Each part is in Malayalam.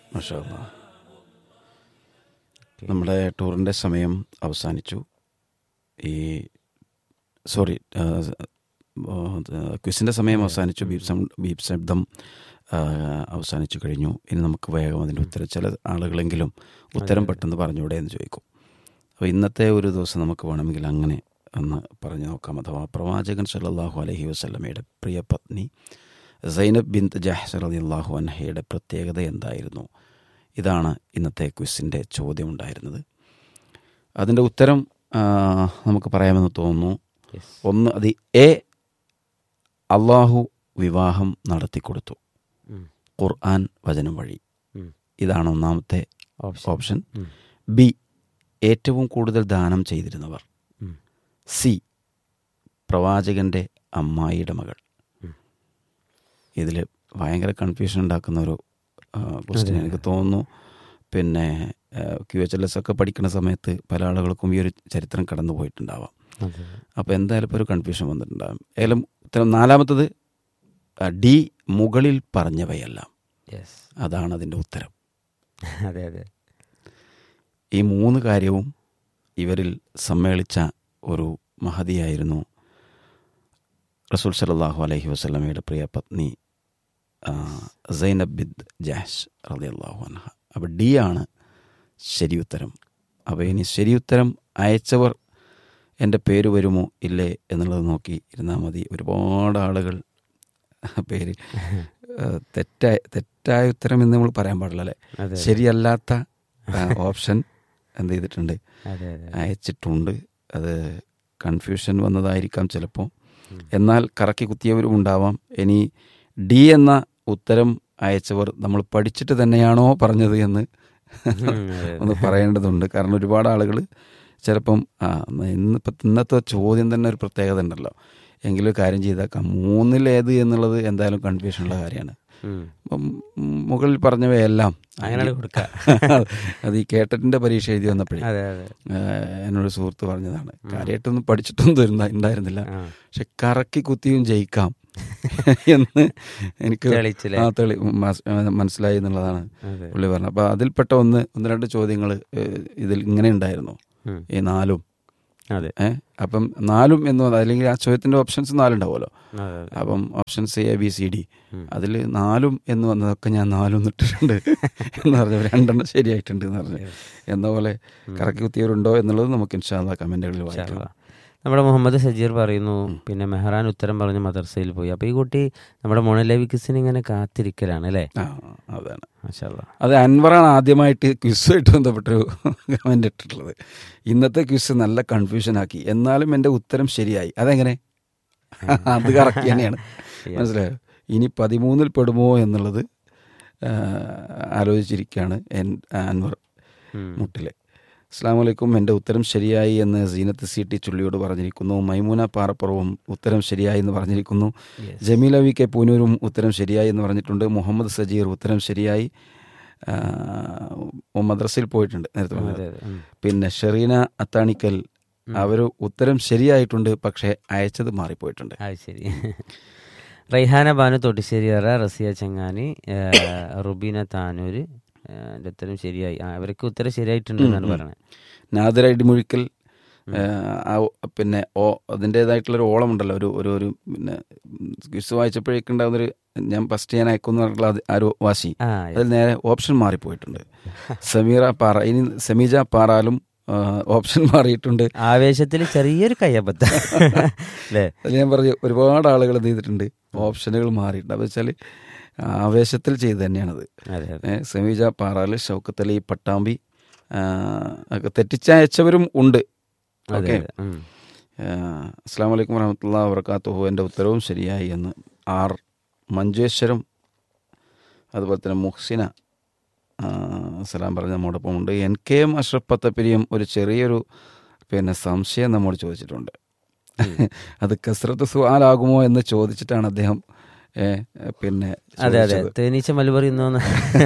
മാഷാ അല്ലാ. നമ്മുടെ ടൂറിൻ്റെ സമയം അവസാനിച്ചു ഈ സോറി ക്വിസിൻ്റെ സമയം അവസാനിച്ചു ബീപ് സം ബീപ് ശബ്ദം ആ, അവസാനിച്ചു കഴിഞ്ഞു ഇനി നമുക്ക് വേഗം അതിൻ്റെ ഉത്തരം ചില ആളുകളെങ്കിലും ഉത്തരം പെട്ടെന്ന് പറഞ്ഞൂടെ എന്ന് ചോദിക്കും അപ്പോൾ ഇന്നത്തെ ഒരു ദിവസം നമുക്ക് വേണമെങ്കിൽ അങ്ങനെ ഒന്ന് പറഞ്ഞു നോക്കാം അഥവാ പ്രവാചകൻ സല്ലല്ലാഹു അലൈഹി വസല്ലമയുടെ പ്രിയ പത്നി സൈനബ് ബിൻ ജഹ്സർ അള്ളാഹു അൻഹയുടെ പ്രത്യേകത എന്തായിരുന്നു ഇതാണ് ഇന്നത്തെ ക്വിസിൻ്റെ ചോദ്യം ഉണ്ടായിരുന്നത് അതിൻ്റെ ഉത്തരം ആ, നമുക്ക് പറയാമെന്ന് തോന്നുന്നു യെസ് ഒന്ന് അത് എ അള്ളാഹു വിവാഹം നടത്തിക്കൊടുത്തു ഉം. ഖുർആൻ വചനം വഴി ഉം. ഇതാണ് ഒന്നാമത്തെ ഓപ്ഷൻ ഓപ്ഷൻ ഉം. ബി ഏറ്റവും കൂടുതൽ ദാനം ചെയ്തിരുന്നവർ ഉം. സി പ്രവാചകന്റെ അമ്മായിയുടെ മകൾ ഉം. ഇതിൽ ഭയങ്കര കൺഫ്യൂഷൻ ഉണ്ടാക്കുന്ന ഒരു ക്വസ്റ്റ്യൻ എനിക്ക് തോന്നുന്നു പിന്നെ ക്യു എച്ച് എൽ എസ് ഒക്കെ പഠിക്കുന്ന സമയത്ത് പല ആളുകൾക്കും ഈ ഒരു ചരിത്രം കടന്നു പോയിട്ടുണ്ടാവാം അതെ അപ്പോൾ എന്തായാലും ഇപ്പോൾ ഒരു കൺഫ്യൂഷൻ വന്നിട്ടുണ്ടാകും ഏതായാലും ഉത്തരം നാലാമത്തത് ആ, ഡി മുകളിൽ പറഞ്ഞവയെല്ലാം യെസ് അതാണ് അതിൻ്റെ ഉത്തരം അതെ അതെ ഈ മൂന്ന് കാര്യവും ഇവരിൽ സമ്മേളിച്ച ഒരു മഹതിയായിരുന്നു റസൂൽ സലാഹു അലൈഹി വസ്ലമയുടെ പ്രിയ പത്നി ആ, സൈനബ് ബിദ് ജാഷ് റളിയല്ലാഹു അൻഹ അപ്പോൾ ഡി ആണ് ശരി ഉത്തരം അപ്പോൾ ഇനി ശരി ഉത്തരം അയച്ചവർ എൻ്റെ പേര് വരുമോ ഇല്ലേ എന്നുള്ളത് നോക്കി ഇരുന്നാൽ മതി ഒരുപാട് ആളുകൾ പേര് ആ, തെറ്റായ തെറ്റായ ഉത്തരം എന്ന് നമ്മൾ പറയാൻ പാടില്ല അല്ലേ അതെ ശരിയല്ലാത്ത ആ, ഓപ്ഷൻ എന്ത് ചെയ്തിട്ടുണ്ട് അതെ അതെ അയച്ചിട്ടുണ്ട് അത് കൺഫ്യൂഷൻ വന്നതായിരിക്കാം ചിലപ്പോൾ എന്നാൽ കറക്കി കുത്തിയവരും ഉണ്ടാവാം ഇനി ഡി എന്ന ഉത്തരം അയച്ചവർ നമ്മൾ പഠിച്ചിട്ട് തന്നെയാണോ പറഞ്ഞത് എന്ന് ഉം, അതെ, ഒന്ന് പറയേണ്ടതുണ്ട് കാരണം ഒരുപാട് ആളുകൾ ചിലപ്പം ആ ഇന്നിപ്പോൾ ഇന്നത്തെ ചോദ്യം തന്നെ ഒരു പ്രത്യേകത ഉണ്ടല്ലോ എങ്കിലും ഒരു കാര്യം ചെയ്തേക്കാം മൂന്നിലേത് എന്നുള്ളത് എന്തായാലും കൺഫ്യൂഷനുള്ള കാര്യമാണ് ഉം. അപ്പം മുകളിൽ പറഞ്ഞവയെല്ലാം അങ്ങനെ കൊടുക്ക അത് ഈ കേട്ടറ്റിന്റെ പരീക്ഷ എഴുതി വന്നപ്പോഴേ അതെ അതെ ഏഹ് എന്നോട് സുഹൃത്ത് പറഞ്ഞതാണ് കാര്യമായിട്ടൊന്നും പഠിച്ചിട്ടൊന്നും ഇരുന്ന- ഉണ്ടായിരുന്നില്ല ആ പക്ഷെ കറക്കി കുത്തിയും ജയിക്കാം എന്ന് എനിക്ക് തെളിയിച്ചില്ലേ? ആ തെളി മസ്- മനസ്സിലായി എന്നുള്ളതാണ് അതെ പുള്ളി പറഞ്ഞത് അപ്പോൾ അതിൽപ്പെട്ട ഒന്ന് ഒന്ന് രണ്ട് ചോദ്യങ്ങൾ ഇതിൽ ഇങ്ങനെ ഉണ്ടായിരുന്നു ഉം. ഈ നാലും അതെ ഏഹ് അപ്പം നാലും എന്ന് പറഞ്ഞാൽ അല്ലെങ്കിൽ ആ ചോദ്യത്തിന്റെ ഓപ്ഷൻസ് നാലുണ്ടാവുമല്ലോ അതെ അതെ അപ്പം options A B C D ഉം. അതിൽ നാലും എന്ന് വന്നതൊക്കെ ഞാൻ നാലും ഇട്ടിട്ടുണ്ട് എന്ന് പറഞ്ഞു രണ്ടെണ്ണം ശരിയായിട്ടുണ്ട് എന്ന് പറഞ്ഞു എന്ന പോലെ കറക്കി കുത്തിയവരുണ്ടോ എന്നുള്ളത് നമുക്ക് ഇൻഷാല്ല കമന്റുകളിൽ വായിക്കാം ഇൻഷാല്ലാ. നമ്മുടെ മുഹമ്മദ് സജീർ പറയുന്നു പിന്നെ മെഹ്റാൻ ഉത്തരം പറഞ്ഞ് മദർസയിൽ പോയി അപ്പോൾ ഈ കുട്ടി നമ്മുടെ മൊണലവിക്സിന് ഇങ്ങനെ കാത്തിരിക്കലാണ് അല്ലേ ആ അതാണ് മാഷാല്ലാ അത് അൻവറാണ് ആദ്യമായിട്ട് ക്വിസുമായിട്ട് ബന്ധപ്പെട്ടൊരു കമന്റ് ഇട്ടിട്ടുള്ളത് ഇന്നത്തെ ക്വിസ് നല്ല കൺഫ്യൂഷൻ ആക്കി എന്നാലും എൻ്റെ ഉത്തരം ശരിയായി അതെങ്ങനെ അത് കറക്റ്റ് തന്നെയാണ് മനസ്സിലായോ ഇനി പതിമൂന്നിൽ പെടുമോ എന്നുള്ളത് ആ, ആലോചിച്ചിരിക്കുകയാണ് എൻ അൻവർ ഉം. മുട്ടിലെ അസ്സാം വലൈക്കും എൻ്റെ ഉത്തരം ശരിയായി എന്ന് സീനത്ത് സി ടി ചുള്ളിയോട് പറഞ്ഞിരിക്കുന്നു മൈമൂന പാറപ്പുറവും ഉത്തരം ശരിയായി എന്ന് പറഞ്ഞിരിക്കുന്നു Yes. ജമീല വി കെ പൂനൂരും ഉത്തരം ശരിയായി എന്ന് പറഞ്ഞിട്ടുണ്ട് മുഹമ്മദ് സജീർ ഉത്തരം ശരിയായി ആ, ഓ മദ്രസയിൽ പോയിട്ടുണ്ട് നേരത്തെ പറഞ്ഞത് അതെ അതെ ഉം. പിന്നെ ഷെറീന അത്താണിക്കൽ അവർ ഉത്തരം ശരിയായിട്ടുണ്ട് പക്ഷേ അയച്ചത് മാറിപ്പോയിട്ടുണ്ട് അത് ശരി റൈഹാന ബാനു തൊട്ടിശ്ശേരിയറ റസിയ ചങ്ങാനി ആ, റുബീന താനൂര് ആ, എൻ്റെ ഉത്തരം ശരിയായി ആ അവർക്ക് ഉത്തരം ശരിയായിട്ടുണ്ട് എന്നാണ് പറയണത് നാദിര ഇടിമുഴിക്കൽ ആ, ആ ഒ- പിന്നെ ഓ അതിൻ്റെതായിട്ടുള്ളൊരു ഓളം ഉണ്ടല്ലോ ഒരു ഒരു ഒരു പിന്നെ ക്വിസ് വായിച്ചപ്പോഴേക്കുണ്ടാവുന്നൊരു ഞാൻ ഫസ്റ്റ് ഞാൻ അയക്കുന്നു പറഞ്ഞിട്ടുള്ള അത് ആ ഒരു വാശി ആ അതിൽ നേരെ ഓപ്ഷൻ മാറിപ്പോയിട്ടുണ്ട് സമീറ പാറ ഇനി സമീജ പാറാലും ആ, ഓപ്ഷൻ മാറിയിട്ടുണ്ട് ആവേശത്തിൽ ചെറിയൊരു കയ്യബദ്ധ അല്ലേ അതിൽ ഞാൻ പറഞ്ഞു ഒരുപാട് ആളുകൾ എന്ത് ചെയ്തിട്ടുണ്ട് ഓപ്ഷനുകൾ മാറിയിട്ടുണ്ട് അപ്പോൾ വെച്ചാൽ ആവേശത്തിൽ ചെയ്ത് തന്നെയാണത് അതെ അതെ ഏ, സമീജ പാറാല് ഷൗക്കത്തലി പട്ടാമ്പി ആ, ഒക്കെ തെറ്റിച്ചയച്ചവരും ഉണ്ട് അതെ ഓക്കെ അതെ ഉം. അസ്സാം വലൈക്കും വരഹമത്തുള്ള വർക്കാത്തുഹു എൻ്റെ ഉത്തരവും ശരിയായി എന്ന് ആർ മഞ്ചേശ്വരം അതുപോലെ തന്നെ മുഹ്സിന ആ, സലാം പറഞ്ഞ നമ്മോടൊപ്പം ഉണ്ട് എൻ കെ എം അഷ്റഫ് പത്തപ്പിരിയും ഒരു ചെറിയൊരു പിന്നെ സംശയം നമ്മോട് ചോദിച്ചിട്ടുണ്ട് അത് കസ്രത്ത് സുഹാലാകുമോ എന്ന് ചോദിച്ചിട്ടാണ് അദ്ദേഹം ഏ, പിന്നെ അതെ അതെ ചോദിച്ചത്. തേനീച്ച മലബറി ഇന്നോന്ന്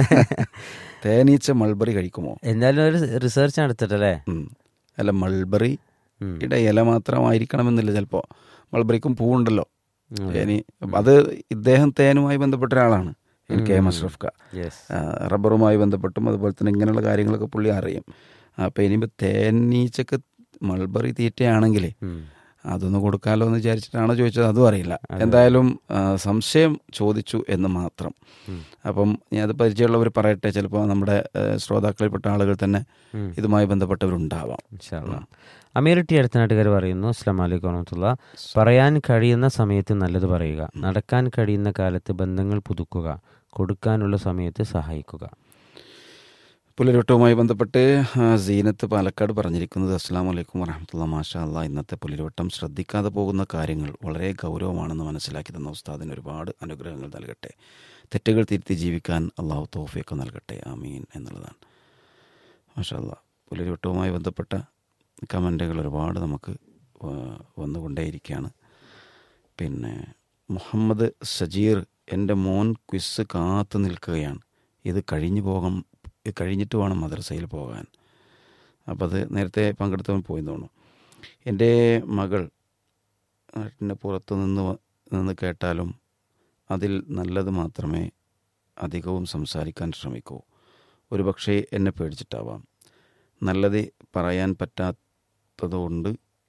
തേനീച്ച മൾബറി കഴിക്കുമോ എന്തായാലും ഒരു റിസർച്ച് നടത്തിട്ടല്ലേ ഉം. അല്ല മൾബറി ഉം. യുടെ ഇല മാത്രമായിരിക്കണമെന്നില്ല ചിലപ്പോൾ മൾബറിക്കും പൂവുണ്ടല്ലോ ഉം. ഇനി അത് ഇദ്ദേഹം തേനുമായി ബന്ധപ്പെട്ട ഒരാളാണ് കെ എം അഷ്റഫ് ക യെസ് ആ, റബ്ബറുമായി ബന്ധപ്പെട്ടും അതുപോലെ തന്നെ ഇങ്ങനെയുള്ള കാര്യങ്ങളൊക്കെ പുള്ളി അറിയും അപ്പോൾ ഇനിയിപ്പോൾ തേനീച്ചക്ക് മൾബറി തീറ്റയാണെങ്കിലേ അതൊന്ന് കൊടുക്കാമല്ലോ എന്ന് വിചാരിച്ചിട്ടാണോ ചോദിച്ചത് അതും അറിയില്ല എന്തായാലും ആ, സംശയം ചോദിച്ചു എന്ന് മാത്രം അപ്പം ഞാൻ അത് പരിചയമുള്ളവർ പറയട്ടെ ചിലപ്പോൾ നമ്മുടെ ആ, ശ്രോതാക്കളിൽപ്പെട്ട ആളുകൾ തന്നെ ഉം. ഇതുമായി ബന്ധപ്പെട്ടവരുണ്ടാവാം ഇൻഷാല്ലാ. അമീർ ടി അടുത്ത നാട്ടുകാർ പറയുന്നു അസ്ലാം വലൈക്കും വറഹമത്തുള്ള പറയാൻ കഴിയുന്ന സമയത്ത് നല്ലത് പറയുക നടക്കാൻ കഴിയുന്ന കാലത്ത് ബന്ധങ്ങൾ പുതുക്കുക കൊടുക്കാനുള്ള സമയത്ത് സഹായിക്കുക പുലരിവട്ടവുമായി ബന്ധപ്പെട്ട് ആ, സീനത്ത് പാലക്കാട് പറഞ്ഞിരിക്കുന്നത് അസ്സാം വലൈക്കും വറഹമത്തുള്ള മാഷാ അല്ലാ ഇന്നത്തെ പുലരിവട്ടം ശ്രദ്ധിക്കാതെ പോകുന്ന കാര്യങ്ങൾ വളരെ ഗൗരവമാണെന്ന് മനസ്സിലാക്കി തന്ന ഉസ്താദിന് ഒരുപാട് അനുഗ്രഹങ്ങൾ നൽകട്ടെ തെറ്റുകൾ തിരുത്തി ജീവിക്കാൻ അള്ളാഹു തോഫിയൊക്കെ നൽകട്ടെ ആമീൻ എന്നുള്ളതാണ് മാഷാ അല്ലാ പുലരിവട്ടവുമായി ബന്ധപ്പെട്ട കമൻറ്റുകൾ ഒരുപാട് നമുക്ക് വ- വന്നുകൊണ്ടേയിരിക്കുകയാണ് പിന്നെ മുഹമ്മദ് സജീർ എൻ്റെ മോൻ ക്വിസ് കാത്തു നിൽക്കുകയാണ് ഇത് കഴിഞ്ഞു പോകാൻ ഇത് കഴിഞ്ഞിട്ട് വേണം മദ്രസയിൽ പോകാൻ അപ്പോൾ അത് നേരത്തെ പങ്കെടുത്തവൻ പോയി തോന്നുന്നു എൻ്റെ മകൾ നാട്ടിൻ്റെ പുറത്ത് നിന്ന് വ- നിന്ന് കേട്ടാലും അതിൽ നല്ലത് മാത്രമേ അധികവും സംസാരിക്കാൻ ശ്രമിക്കൂ ഒരുപക്ഷേ എന്നെ പേടിച്ചിട്ടാവാം നല്ലത് പറയാൻ പറ്റാത്തതുകൊണ്ട്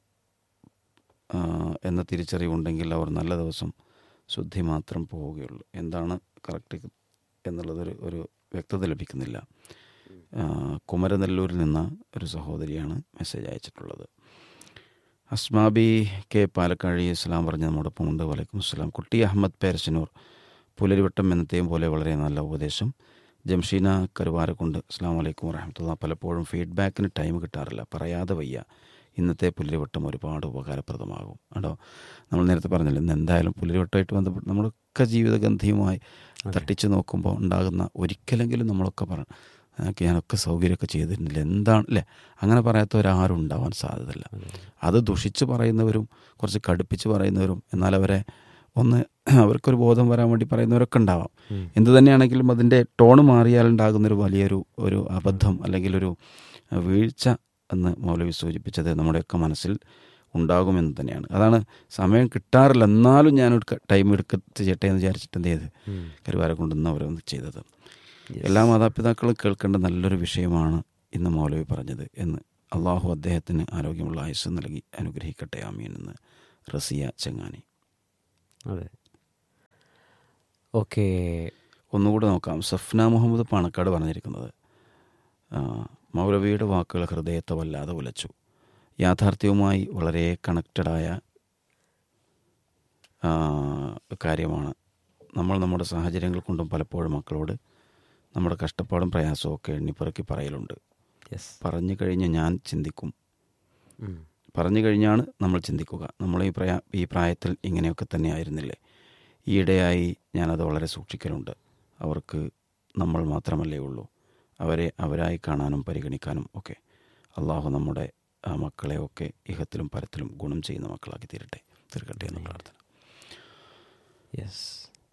ആ, എന്ന തിരിച്ചറിവുണ്ടെങ്കിൽ അവർ നല്ല ദിവസം ശുദ്ധി മാത്രം പോവുകയുള്ളൂ എന്താണ് കറക്റ്റ് എന്നുള്ളതൊരു ഒരു വ്യക്തത ലഭിക്കുന്നില്ല ആ, കുമരനെല്ലൂരിൽ നിന്ന് ഒരു സഹോദരിയാണ് മെസ്സേജ് അയച്ചിട്ടുള്ളത് അസ്മാബി കെ പാലക്കാഴി ഇസ്ലാം പറഞ്ഞ് നമ്മോടൊപ്പം ഉണ്ട് വലൈക്കും അസ്സലാം കുട്ടി അഹമ്മദ് പേരശനൂർ പുലരിവട്ടം എന്നത്തെയും പോലെ വളരെ നല്ല ഉപദേശം ജംഷീന കരുവാരക്കുണ്ട് അസ്സാം വലൈക്കും വറഹമത്തുള്ള പലപ്പോഴും ഫീഡ്ബാക്കിന് ടൈം കിട്ടാറില്ല പറയാതെ വയ്യ ഇന്നത്തെ പുലരിവട്ടം ഒരുപാട് ഉപകാരപ്രദമാകും കേട്ടോ നമ്മൾ നേരത്തെ പറഞ്ഞല്ലോ ഇന്ന് എന്തായാലും പുലരിവട്ടമായിട്ട് ബന്ധപ്പെട്ട് നമ്മളൊക്കെ ജീവിതഗന്ധിയുമായി തട്ടിച്ച് നോക്കുമ്പോൾ ഉണ്ടാകുന്ന ഒരിക്കലെങ്കിലും നമ്മളൊക്കെ പറ "നിനക്ക് ഞാനൊക്കെ സൗകര്യമൊക്കെ ചെയ്തിരുന്നില്ല എന്താണ് അല്ലേ അങ്ങനെ പറയാത്തവരാരും ഉണ്ടാവാൻ സാധ്യതയില്ല അത് ദുഷിച്ച് പറയുന്നവരും കുറച്ച് കടുപ്പിച്ച് പറയുന്നവരും എന്നാൽ അവരെ ഒന്ന് അവർക്കൊരു ബോധം വരാൻ വേണ്ടി പറയുന്നവരൊക്കെ ഉണ്ടാവാം എന്ത് തന്നെയാണെങ്കിലും അതിൻ്റെ ടോണ് മാറിയാലുണ്ടാകുന്നൊരു വലിയൊരു ഒരു അബദ്ധം അല്ലെങ്കിൽ ഒരു അഹ്, വീഴ്ച എന്ന് മൗലവി സൂചിപ്പിച്ചത് നമ്മുടെയൊക്കെ മനസ്സിൽ ഉണ്ടാകുമെന്ന് തന്നെയാണ് അതാണ് സമയം കിട്ടാറില്ല എന്നാലും ഞാനൊരു ക- ടൈം എടുക്കത്ത് ചെയ്യട്ടെ എന്ന് വിചാരിച്ചിട്ട് എന്ത് ചെയ്ത് കരുവാരെ കൊണ്ടുവന്ന് അവരൊന്ന് ചെയ്തത് എല്ലാ മാതാപിതാക്കളും കേൾക്കേണ്ട നല്ലൊരു വിഷയമാണ് ഇന്ന് മൗലവി പറഞ്ഞത് എന്ന് അള്ളാഹു അദ്ദേഹത്തിന് ആരോഗ്യമുള്ള ആയുസ് നൽകി അനുഗ്രഹിക്കട്ടെ ആമീൻ എന്ന് റസിയ ചെങ്ങാനി അതെ ഓക്കെ ഒന്നുകൂടെ നോക്കാം സഫ്ന മുഹമ്മദ് പാണക്കാട് പറഞ്ഞിരിക്കുന്നത് ആ, മൗലവിയുടെ വാക്കുകൾ ഹൃദയത്തെ വല്ലാതെ ഉലച്ചു യാഥാർത്ഥ്യവുമായി വളരെ കണക്റ്റഡായ ആ, കാര്യമാണ് നമ്മൾ നമ്മുടെ സാഹചര്യങ്ങൾ കൊണ്ടും പലപ്പോഴും മക്കളോട് നമ്മുടെ കഷ്ടപ്പാടും പ്രയാസവും ഒക്കെ എണ്ണിപ്പെറുക്കി പറയലുണ്ട് യെസ് പറഞ്ഞു കഴിഞ്ഞ് ഞാൻ ചിന്തിക്കും പറഞ്ഞു കഴിഞ്ഞാണ് നമ്മൾ ചിന്തിക്കുക നമ്മൾ ഈ പ്രായ ഈ പ്രായത്തിൽ ഇങ്ങനെയൊക്കെ തന്നെ ആയിരുന്നില്ലേ ഈയിടെയായി ഞാനത് വളരെ സൂക്ഷിക്കലുണ്ട് അവർക്ക് നമ്മൾ മാത്രമല്ലേ ഉള്ളൂ അവരെ അവരായി കാണാനും പരിഗണിക്കാനും ഒക്കെ അള്ളാഹു നമ്മുടെ ആ മക്കളെ ഒക്കെ ഇഹത്തിലും പരത്തിലും ഗുണം ചെയ്യുന്ന മക്കളാക്കി തീരട്ടെ തീർക്കട്ടെ എന്ന പ്രാർത്ഥന യെസ്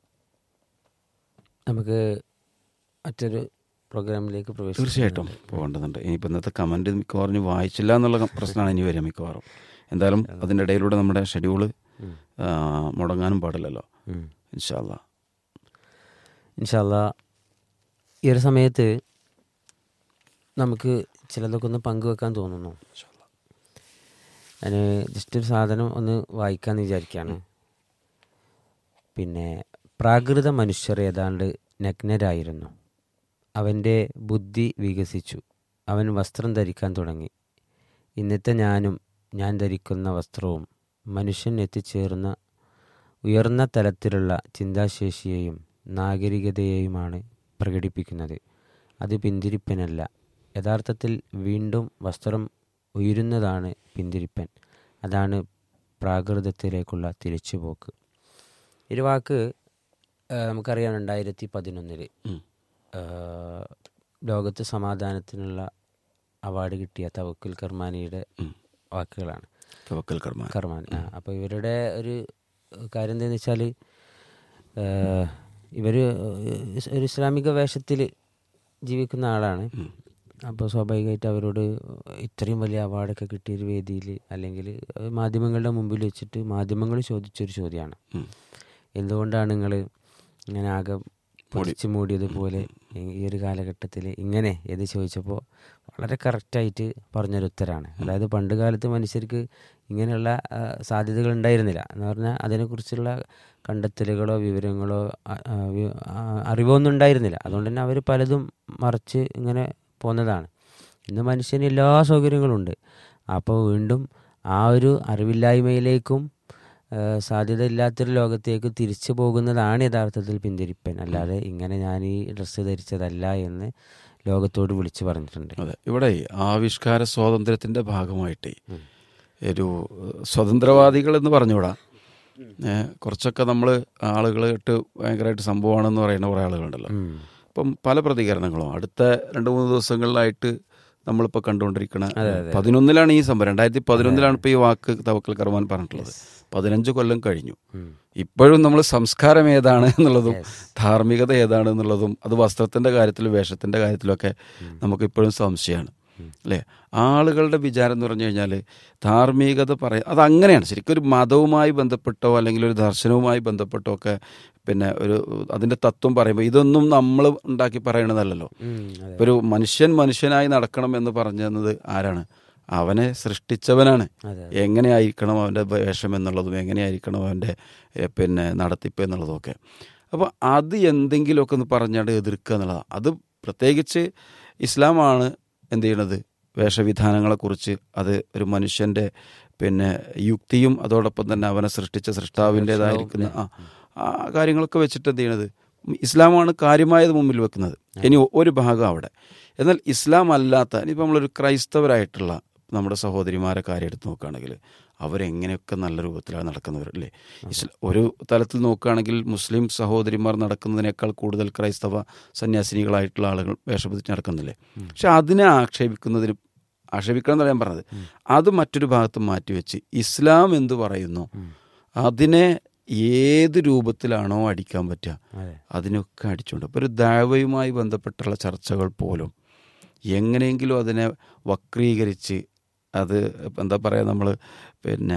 നമുക്ക് മറ്റൊരു പ്രോഗ്രാമിലേക്ക് പ്രവേശിക്കാം തീർച്ചയായിട്ടും പോകേണ്ടതുണ്ട് ഇനിയിപ്പോൾ ഇന്നത്തെ കമൻറ്റ് മിക്കവാറും ഇനി വായിച്ചില്ല എന്നുള്ള പ്രശ്നമാണ് ഇനി വരിക മിക്കവാറും എന്തായാലും അതിൻ്റെ ഇടയിലൂടെ നമ്മുടെ ഷെഡ്യൂള് മുടങ്ങാനും പാടില്ലല്ലോ ഉം. ഇൻഷാല്ലാ ഇൻഷാല്ല ഈ ഒരു സമയത്ത് നമുക്ക് ചിലതൊക്കെ ഒന്ന് പങ്കുവെക്കാൻ തോന്നുന്നു ഞാൻ ജസ്റ്റ് ഒരു സാധനം ഒന്ന് വായിക്കാമെന്ന് വിചാരിക്കുകയാണ് പിന്നെ പ്രാകൃത മനുഷ്യർ ഏതാണ്ട് നഗ്നരായിരുന്നു അവൻ്റെ ബുദ്ധി വികസിച്ചു അവൻ വസ്ത്രം ധരിക്കാൻ തുടങ്ങി ഇന്നത്തെ ഞാനും ഞാൻ ധരിക്കുന്ന വസ്ത്രവും മനുഷ്യൻ എത്തിച്ചേർന്ന ഉയർന്ന തലത്തിലുള്ള ചിന്താശേഷിയെയും നാഗരികതയെയുമാണ് പ്രകടിപ്പിക്കുന്നത് അത് പിന്തിരിപ്പനല്ല യഥാർത്ഥത്തിൽ വീണ്ടും വസ്ത്രം ഉയരുന്നതാണ് പിന്തിരിപ്പൻ അതാണ് പ്രാകൃതത്തിലേക്കുള്ള തിരിച്ചുപോക്ക് ഒരു വാക്ക് ആ, നമുക്കറിയാം രണ്ടായിരത്തി പതിനൊന്നില് ഉം. ലോകത്ത് സമാധാനത്തിനുള്ള അവാർഡ് കിട്ടിയ തവക്കുൽ കർമാനിയുടെ ഉം. വാക്കുകളാണ് തവക്കൽ കർമാൻ കർമാൻ ആ അപ്പോൾ ഇവരുടെ ഒരു കാര്യം എന്താണെന്ന് വെച്ചാൽ ഇവർ ഒരു ഇസ്ലാമിക വേഷത്തിൽ ജീവിക്കുന്ന ആളാണ് അപ്പോൾ സ്വാഭാവികമായിട്ട് അവരോട് ഇത്രയും വലിയ അവാർഡൊക്കെ കിട്ടിയൊരു വേദിയിൽ അല്ലെങ്കിൽ മാധ്യമങ്ങളുടെ മുമ്പിൽ വെച്ചിട്ട് മാധ്യമങ്ങൾ ചോദിച്ചൊരു ചോദ്യമാണ് ഉം. എന്തുകൊണ്ടാണ് നിങ്ങൾ ഇങ്ങനെ ആകെ പൊതിച്ചു മൂടിയതുപോലെ ഈ ഒരു കാലഘട്ടത്തിൽ ഇങ്ങനെ എന്ന് ചോദിച്ചപ്പോൾ വളരെ കറക്റ്റായിട്ട് പറഞ്ഞൊരു ഉത്തരമാണ് അതായത് പണ്ട് കാലത്ത് മനുഷ്യർക്ക് ഇങ്ങനെയുള്ള ആ, സാധ്യതകൾ ഉണ്ടായിരുന്നില്ല എന്ന് പറഞ്ഞാൽ അതിനെക്കുറിച്ചുള്ള കണ്ടെത്തലുകളോ വിവരങ്ങളോ ആ, ആ, വി- ആ, അറിവോ ഒന്നും ഉണ്ടായിരുന്നില്ല അതുകൊണ്ട് തന്നെ അവർ പലതും മറച്ച് ഇങ്ങനെ പോന്നതാണ് ഇന്ന് മനുഷ്യന് എല്ലാ സൗകര്യങ്ങളും ഉണ്ട് അപ്പോൾ വീണ്ടും ആ ഒരു അറിവില്ലായ്മയിലേക്കും ആ, സാധ്യത ഇല്ലാത്തൊരു ലോകത്തേക്ക് തിരിച്ചു പോകുന്നതാണ് യഥാർത്ഥത്തിൽ പിന്തിരിപ്പൻ അല്ലാതെ ഇങ്ങനെ ഞാൻ ഈ ഡ്രസ്സ് ധരിച്ചതല്ല എന്ന് ലോകത്തോട് വിളിച്ചു പറഞ്ഞിട്ടുണ്ട് അതെ ഇവിടെ ആവിഷ്കാര സ്വാതന്ത്ര്യത്തിന്റെ ഭാഗമായിട്ട് ഒരു ഏഹ്, സ്വതന്ത്രവാദികൾ എന്ന് പറഞ്ഞുകൂടാ ഏഹ്, കുറച്ചൊക്കെ നമ്മൾ ആളുകളായിട്ട് ഭയങ്കരമായിട്ട് സംഭവമാണെന്ന് പറയുന്ന കുറേ ആളുകളുണ്ടല്ലോ ഉം. ഇപ്പം പല പ്രതികരണങ്ങളും അടുത്ത രണ്ട് മൂന്ന് ദിവസങ്ങളിലായിട്ട് നമ്മളിപ്പോൾ കണ്ടുകൊണ്ടിരിക്കുന്ന പതിനൊന്നിലാണ് ഈ സംഭവം രണ്ടായിരത്തി പതിനൊന്നിലാണ് ഇപ്പോൾ ഈ വാക്ക് തവക്കൽ കർമാൻ പറഞ്ഞിട്ടുള്ളത് പതിനഞ്ച് കൊല്ലം കഴിഞ്ഞു ഉം. ഇപ്പോഴും നമ്മൾ സംസ്കാരം ഏതാണ് എന്നുള്ളതും ധാർമ്മികത ഏതാണ് എന്നുള്ളതും അത് വസ്ത്രത്തിന്റെ കാര്യത്തിലും വേഷത്തിന്റെ കാര്യത്തിലൊക്കെ നമുക്ക് ഇപ്പോഴും സംശയമാണ് അല്ലേ ആളുകളുടെ വിചാരം എന്ന് പറഞ്ഞു കഴിഞ്ഞാൽ ധാർമ്മികത പറയ അത് അങ്ങനെയാണ് ശരിക്കും ഒരു മതവുമായി ബന്ധപ്പെട്ടോ അല്ലെങ്കിൽ ഒരു ദർശനവുമായി ബന്ധപ്പെട്ടോ ഒക്കെ പിന്നെ ഒരു അതിന്റെ തത്വം പറയുമ്പോൾ ഇതൊന്നും നമ്മൾ ഉണ്ടാക്കി പറയണതല്ലല്ലോ ഉം, അതെ. ഇപ്പൊ ഒരു മനുഷ്യൻ മനുഷ്യനായി നടക്കണം എന്ന് പറഞ്ഞത് ആരാണ് അവനെ സൃഷ്ടിച്ചവനാണ് അതെ എങ്ങനെയായിരിക്കണം അവൻ്റെ വേഷം എന്നുള്ളതും എങ്ങനെയായിരിക്കണം അവൻ്റെ എ, പിന്നെ നടത്തിപ്പ് എന്നുള്ളതും ഒക്കെ അപ്പോൾ അത് എന്തെങ്കിലുമൊക്കെ ഒന്ന് പറഞ്ഞാണ്ട് എതിർക്കുക എന്നുള്ളതാണ് അത് പ്രത്യേകിച്ച് ഇസ്ലാമാണ് എന്ത് ചെയ്യണത് വേഷവിധാനങ്ങളെക്കുറിച്ച് അത് ഒരു മനുഷ്യൻ്റെ പിന്നെ യുക്തിയും അതോടൊപ്പം തന്നെ അവനെ സൃഷ്ടിച്ച സൃഷ്ടാവിൻ്റെതായിരിക്കുന്ന ആ ആ കാര്യങ്ങളൊക്കെ വെച്ചിട്ട് എന്ത് ചെയ്യണത് ഇസ്ലാമാണ് കാര്യമായത് മുമ്പിൽ വെക്കുന്നത് ഇനി ഒരു ഭാഗം അവിടെ എന്നാൽ ഇസ്ലാം അല്ലാത്ത ഇനിയിപ്പോൾ നമ്മളൊരു ക്രൈസ്തവരായിട്ടുള്ള നമ്മുടെ സഹോദരിമാരെ കാര്യം എടുത്ത് നോക്കുകയാണെങ്കിൽ അവരെങ്ങനെയൊക്കെ നല്ല രൂപത്തിലാണ് നടക്കുന്നവർ അല്ലേ ഇസ്ല ഒരു തലത്തിൽ നോക്കുകയാണെങ്കിൽ മുസ്ലിം സഹോദരിമാർ നടക്കുന്നതിനേക്കാൾ കൂടുതൽ ക്രൈസ്തവ സന്യാസിനികളായിട്ടുള്ള ആളുകൾ വേഷപ്പെട്ടിച്ച് നടക്കുന്നില്ലേ പക്ഷെ അതിനെ ആക്ഷേപിക്കുന്നതിന് ആക്ഷേപിക്കണം എന്നല്ല ഞാൻ പറഞ്ഞത് അത് മറ്റൊരു ഭാഗത്ത് മാറ്റിവെച്ച് ഇസ്ലാം എന്ത് പറയുന്നു അതിനെ ഏത് രൂപത്തിലാണോ അടിക്കാൻ പറ്റുക അതെ അതിനൊക്കെ അടിച്ചുകൊണ്ട് ഇപ്പോൾ ഒരു ദാവയുമായി ബന്ധപ്പെട്ടുള്ള ചർച്ചകൾ പോലും എങ്ങനെയെങ്കിലും അതിനെ വക്രീകരിച്ച് അത് എന്താ പറയുക നമ്മൾ പിന്നെ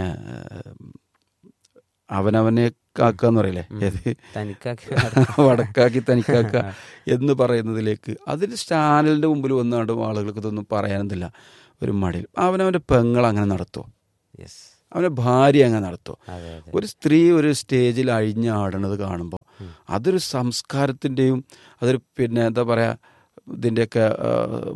അവനവനെ കാക്കുക എന്ന് പറയില്ലേ ഏത് തനിക്കാക്കി വടക്കാക്കി തനിക്കാക്കുക എന്ന് പറയുന്നതിലേക്ക് അതിന് ചാനലിൻ്റെ മുമ്പിൽ വന്നാണ്ട് ആളുകൾക്ക് ഇതൊന്നും പറയാനെന്നില്ല ഒരു മടിയിൽ അവനവൻ്റെ പെങ്ങൾ അങ്ങനെ നടത്തുമോ യെസ് അവൻ്റെ ഭാര്യ അങ്ങനെ നടത്തുമോ അതെ അതെ ഒരു സ്ത്രീ ഒരു സ്റ്റേജിൽ അഴിഞ്ഞാടണത് കാണുമ്പോൾ അതൊരു സംസ്കാരത്തിൻ്റെയും അതൊരു പിന്നെ എന്താ പറയുക ഇതിൻ്റെയൊക്കെ ആ,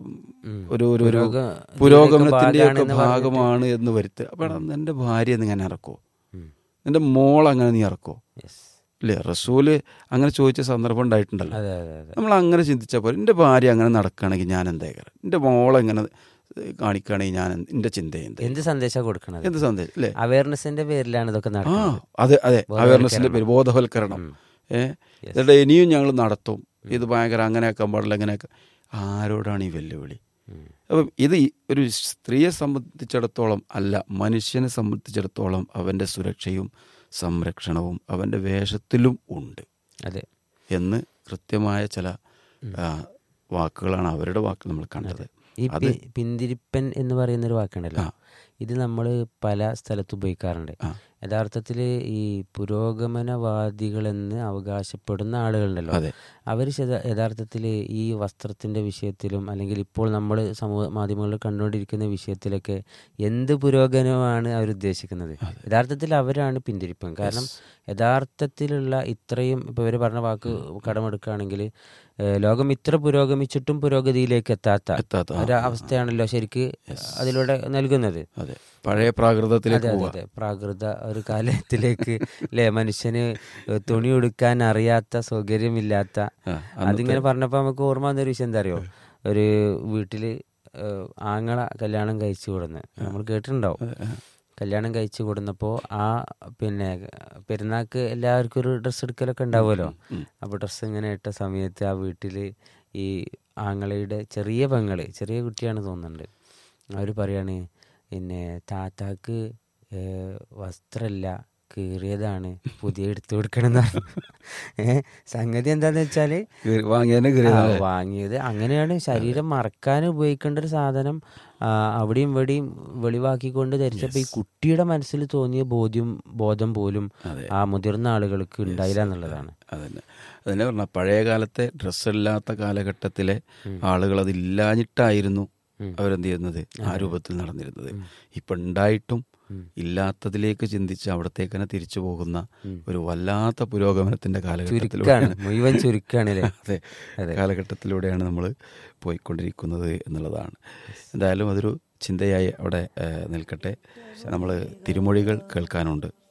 ഒരു ഒരു ഒരു പുരോഗ- പുരോഗമനത്തിൻ്റെയൊക്കെ ഭാഗമാണെന്ന് ഭാഗമാണ് എന്ന് വരുത്തുക അപ്പോൾ എൻ്റെ ഭാര്യ നീ ഇങ്ങനെ ഇറക്കോ ഉം. നിന്റെ മോൾ അങ്ങനെ നീ ഇറക്കോ യെസ് ഇല്ലേ റസൂല് അങ്ങനെ ചോദിച്ച സന്ദർഭം ഉണ്ടായിട്ടുണ്ടല്ലോ അതെ അതെ അതെ നമ്മൾ അങ്ങനെ ചിന്തിച്ചപ്പോൾ എൻ്റെ ഭാര്യ അങ്ങനെ നടക്കുകയാണെങ്കിൽ ഞാൻ എന്തായിക്കാരം എൻ്റെ മോളെങ്ങനെ കാണിക്കുകയാണെങ്കിൽ ഞാൻ എന്ത്- എൻ്റെ ചിന്ത എന്ത് എന്ത് സന്ദേശം കൊടുക്കണത് എന്ത് സന്ദേശം അല്ലേ അവയർനെസിന്റെ പേരിലാണ് ഇതൊക്കെ ആ നടക്കുന്നത് അതെ അതെ അവയർനെസ്സിന്റെ പേര് ബോധവൽക്കരണം ഏ എന്നിട്ട് ഇനിയും ഞങ്ങൾ നടത്തും ഇത് ഭയങ്കര അങ്ങനെയാക്കാൻ പാടില്ല അങ്ങനെയൊക്കെ ആരോടാണ് ഈ വെല്ലുവിളി ഉം. അപ്പം ഇത് ഈ ഒരു സ്ത്രീയെ സംബന്ധിച്ചിടത്തോളം അല്ല മനുഷ്യനെ സംബന്ധിച്ചിടത്തോളം അവൻ്റെ സുരക്ഷയും സംരക്ഷണവും അവൻ്റെ വേഷത്തിലും ഉണ്ട് അതെ എന്ന് കൃത്യമായ ചില ആ, വാക്കുകളാണ് അവരുടെ വാക്ക് നമ്മൾ കണ്ടത് ഈ അത് പി- പിന്തിരിപ്പൻ എന്ന് പറയുന്ന ഒരു വാക്കുണ്ടല്ലോ ആ. ഇത് നമ്മൾ പല സ്ഥലത്ത് ഉപയോഗിക്കാറുണ്ട് ആ. യഥാർത്ഥത്തിൽ ഈ പുരോഗമനവാദികളെന്ന് അവകാശപ്പെടുന്ന ആളുകളുണ്ടല്ലോ അതെ അവർ യഥാർത്ഥത്തിൽ ഈ വസ്ത്രത്തിൻ്റെ വിഷയത്തിലും അല്ലെങ്കിൽ ഇപ്പോൾ നമ്മൾ സമൂഹ മാധ്യമങ്ങളിൽ കണ്ടുകൊണ്ടിരിക്കുന്ന വിഷയത്തിലൊക്കെ എന്ത് പുരോഗമനമാണ് അവർ ഉദ്ദേശിക്കുന്നത് യഥാർത്ഥത്തിൽ അവരാണ് പിന്തിരിപ്പൻ കാരണം യഥാർത്ഥത്തിലുള്ള ഇത്രയും ഇപ്പോൾ ഇവർ പറഞ്ഞ വാക്ക് കടമെടുക്കുകയാണെങ്കിൽ ഏഹ്, ലോകം ഇത്ര പുരോഗമിച്ചിട്ടും പുരോഗതിയിലേക്ക് എത്താത്ത എത്താത്ത ആ, ഒരു അവസ്ഥയാണല്ലോ ശരിക്ക് അതിലൂടെ നൽകുന്നത് അതെ പഴയ പ്രാകൃതത്തിലേക്ക് അതെ അതെ പോവാ അതെ പ്രാകൃത ഒരു കാലത്തിലേക്ക് അല്ലേ മനുഷ്യന് തുണി ഉടുക്കാൻ അറിയാത്ത സൗകര്യമില്ലാത്ത ആ, അതിങ്ങനെ പറഞ്ഞപ്പോൾ നമുക്ക് ഓർമ്മ വന്നൊരു വിഷയം എന്താ അറിയോ ഒരു വീട്ടില് ഏഹ്, ആങ്ങള കല്യാണം കഴിച്ചു കൊടുന്ന് നമ്മൾ കേട്ടിട്ടുണ്ടാവും കല്യാണം കഴിച്ചു കൊടുന്നപ്പോൾ ആ പിന്നെ പെരുന്നാൾക്ക് എല്ലാവർക്കും ഒരു ഡ്രസ്സ് എടുക്കലൊക്കെ ഉണ്ടാവുമല്ലോ അപ്പോൾ ഡ്രസ്സ് ഇങ്ങനെ ഇട്ട സമയത്ത് ആ വീട്ടിൽ ഈ ആങ്ങളയുടെ ചെറിയ പെങ്ങള് ചെറിയ കുട്ടിയാണ് തോന്നുന്നുണ്ട് അവർ പറയാണ് പിന്നെ താത്താക്ക് ഏഹ്, വസ്ത്രമില്ല കീറിയതാണ് പുതിയ എടുത്തു കൊടുക്കണം എന്ന് പറഞ്ഞു ഏഹ് സംഗതി എന്താന്ന് വെച്ചാല് കീറി- വാങ്ങിയതിനെ കീറി ആ, വാങ്ങിയത് അങ്ങനെയാണ് ശരീരം മറക്കാൻ ഉപയോഗിക്കേണ്ട ഒരു സാധനം ആ, അവിടെയും ഇവിടെയും വെളിവാക്കിക്കൊണ്ട് ധരിച്ചപ്പോൾ ഈ കുട്ടിയുടെ മനസ്സിൽ തോന്നിയ ബോധ്യം ബോധം പോലും അതെ. ആ മുതിർന്ന ആളുകൾക്ക് ഉണ്ടായില്ല എന്നുള്ളതാണ് അതന്നെ അതന്നെ പറഞ്ഞ പഴയ കാലത്തെ ഡ്രസ്സില്ലാത്ത കാലഘട്ടത്തിലെ ആളുകൾ അതില്ലാഞ്ഞിട്ടായിരുന്നു അവരെന്ത് ചെയ്യുന്നത് ആ രൂപത്തിൽ നടന്നിരുന്നത് ഇപ്പൊ ഉണ്ടായിട്ടും ഇല്ലാത്തതിലേക്ക് ചിന്തിച്ച് അവിടത്തേക്ക് തന്നെ തിരിച്ചു പോകുന്ന ഒരു വല്ലാത്ത പുരോഗമനത്തിന്റെ കാലഘട്ടത്തിലൂടെ ചുരുക്കാണ് മുഴുവൻ ചുരുക്കാണ് അല്ലേ അതെ കാലഘട്ടത്തിലൂടെയാണ് നമ്മൾ പോയിക്കൊണ്ടിരിക്കുന്നത് എന്നുള്ളതാണ് എന്തായാലും അതൊരു ചിന്തയായി അവിടെ ഏഹ്, നിൽക്കട്ടെ നമ്മൾ തിരുമൊഴികൾ കേൾക്കാനുണ്ട്